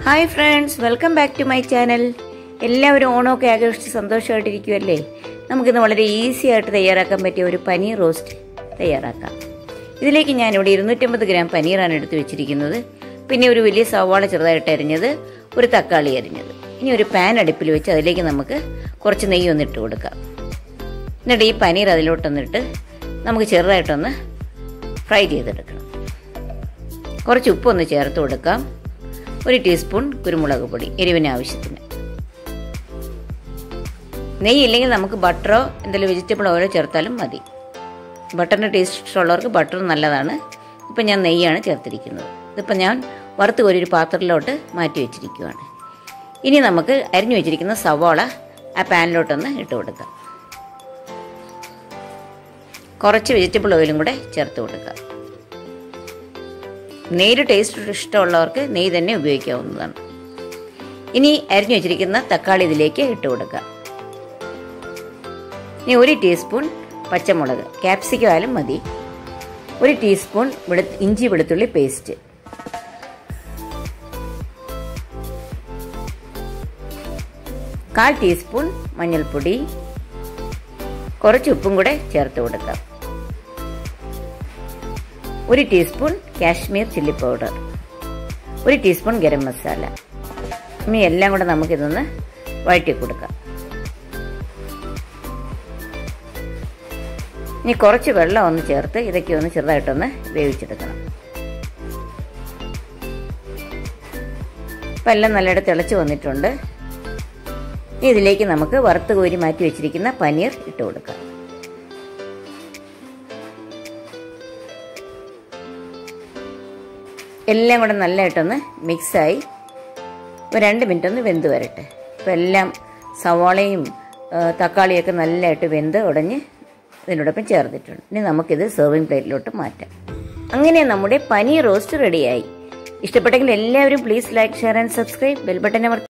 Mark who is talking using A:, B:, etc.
A: hi friends welcome back to my channel എല്ലാവരും ഓണമൊക്കെ ആഘോഷിച്ച് സന്തോഷമായിട്ടിരിക്കുമല്ലേ നമുക്കിന്ന് വളരെ ഈസി ആയിട്ട് തയ്യാറാക്കാൻ പറ്റിയ ഒരു പനീർ റോസ്റ്റ് തയ്യാറാക്കാം ഇതിലേക്ക് ഞാനിവിടെ ഇരുന്നൂറ്റമ്പത് ഗ്രാം പനീറാണ് എടുത്ത് വെച്ചിരിക്കുന്നത് പിന്നെ ഒരു വലിയ സവാള ചെറുതായിട്ട് അരിഞ്ഞത് ഒരു തക്കാളി അരിഞ്ഞത് ഇനി ഒരു പാൻ അടുപ്പിൽ വെച്ച് അതിലേക്ക് നമുക്ക് കുറച്ച് നെയ്യ് ഒന്ന് ഇട്ട് കൊടുക്കാം എന്നിട്ട് ഈ പനീർ അതിലോട്ടൊന്നിട്ട് നമുക്ക് ചെറുതായിട്ടൊന്ന് ഫ്രൈ ചെയ്തെടുക്കണം കുറച്ച് ഉപ്പൊന്ന് ചേർത്ത് കൊടുക്കാം ഒരു ടീസ്പൂൺ കുരുമുളക് പൊടി എരിവിന് ആവശ്യത്തിന് നെയ്യ് ഇല്ലെങ്കിൽ നമുക്ക് ബട്ടറോ എന്തെങ്കിലും വെജിറ്റബിൾ ഓയിലോ ചേർത്താലും മതി ബട്ടറിൻ്റെ ടേസ്റ്റ് ഇഷ്ടമുള്ളവർക്ക് ബട്ടർ നല്ലതാണ് ഇപ്പം ഞാൻ നെയ്യാണ് ചേർത്തിരിക്കുന്നത് ഇതിപ്പം ഞാൻ വറുത്ത് കോരി ഒരു പാത്രത്തിലോട്ട് മാറ്റി വെച്ചിരിക്കുകയാണ് ഇനി നമുക്ക് അരിഞ്ഞു വെച്ചിരിക്കുന്ന സവാള ആ പാനിലോട്ടൊന്ന് ഇട്ട് കൊടുക്കാം കുറച്ച് വെജിറ്റബിൾ ഓയിലും കൂടെ ചേർത്ത് കൊടുക്കാം നെയ്യുടെ ടേസ്റ്റ് ഇഷ്ടമുള്ളവർക്ക് നെയ്യ് തന്നെ ഉപയോഗിക്കാവുന്നതാണ് ഇനി അരിഞ്ഞു വെച്ചിരിക്കുന്ന തക്കാളി ഇതിലേക്ക് ഇട്ട് കൊടുക്കുക ഇനി ഒരു ടീസ്പൂൺ പച്ചമുളക് ക്യാപ്സിക്കം ആയാലും മതി ഒരു ടീസ്പൂൺ വെളു ഇഞ്ചി വെളുത്തുള്ളി പേസ്റ്റ് കാൽ ടീസ്പൂൺ മഞ്ഞൾപ്പൊടി കുറച്ച് ഉപ്പും കൂടെ ചേർത്ത് കൊടുക്കാം ഒരു ടീസ്പൂൺ കാശ്മീർ ചില്ലി പൗഡർ ഒരു ടീസ്പൂൺ ഗരം മസാല ഇനി എല്ലാം കൂടെ നമുക്കിതൊന്ന് വഴറ്റി കൊടുക്കാം ഇനി കുറച്ച് വെള്ളം ഒന്ന് ചേർത്ത് ഇതൊക്കെ ഒന്ന് ചെറുതായിട്ടൊന്ന് വേവിച്ചെടുക്കണം അപ്പം എല്ലാം നല്ലതായിട്ട് തിളച്ച് വന്നിട്ടുണ്ട് ഇനി ഇതിലേക്ക് നമുക്ക് വറുത്ത് കോരി മാറ്റി വെച്ചിരിക്കുന്ന പനീർ ഇട്ട് കൊടുക്കാം എല്ലാം കൂടെ നല്ലതായിട്ടൊന്ന് മിക്സായി ഒരു രണ്ട് മിനിറ്റ് ഒന്ന് വെന്ത് വരട്ടെ അപ്പോൾ എല്ലാം സവാളയും തക്കാളിയൊക്കെ നല്ലതായിട്ട് വെന്ത് ഉടഞ്ഞ് ഇതിനോടൊപ്പം ചേർത്തിട്ടുണ്ട് ഇനി നമുക്കിത് സെർവിങ് പ്ലേറ്റിലോട്ട് മാറ്റാം അങ്ങനെ നമ്മുടെ പനീർ റോസ്റ്റ് റെഡിയായി ഇഷ്ടപ്പെട്ടെങ്കിൽ എല്ലാവരും please like share and subscribe bell button Amar